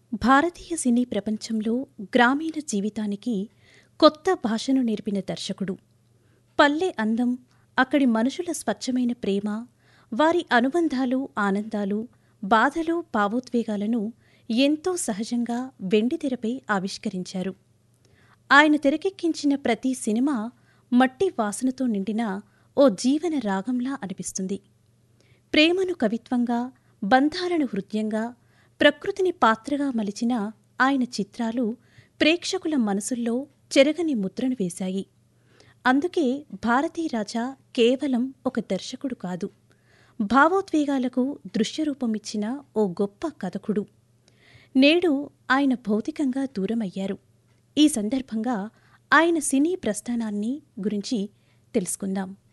భారతీయ సినీ ప్రపంచంలో గ్రామీణ జీవితానికి కొత్త భాషను నేర్పిన దర్శకుడు పల్లె అందం అక్కడి మనుషుల స్వచ్ఛమైన ప్రేమ వారి అనుబంధాలు ఆనందాలు బాధలు భావోద్వేగాలను ఎంతో సహజంగా వెండితెరపై ఆవిష్కరించారు ఆయన తెరకెక్కించిన ప్రతి సినిమా మట్టి వాసనతో నిండిన ఓ జీవన రాగంలా అనిపిస్తుంది ప్రేమను కవిత్వంగా బంధాలను హృదయంగా ప్రకృతిని పాత్రగా మలిచిన ఆయన చిత్రాలు ప్రేక్షకుల మనసుల్లో చెరగని ముద్రను వేశాయి అందుకే భారతీరాజా కేవలం ఒక దర్శకుడు కాదు భావోద్వేగాలకు దృశ్యరూపమిచ్చిన ఓ గొప్ప కథకుడు నేడు ఆయన భౌతికంగా దూరమయ్యారు ఈ సందర్భంగా ఆయన సినీ ప్రస్థానాన్ని గురించి తెలుసుకుందాం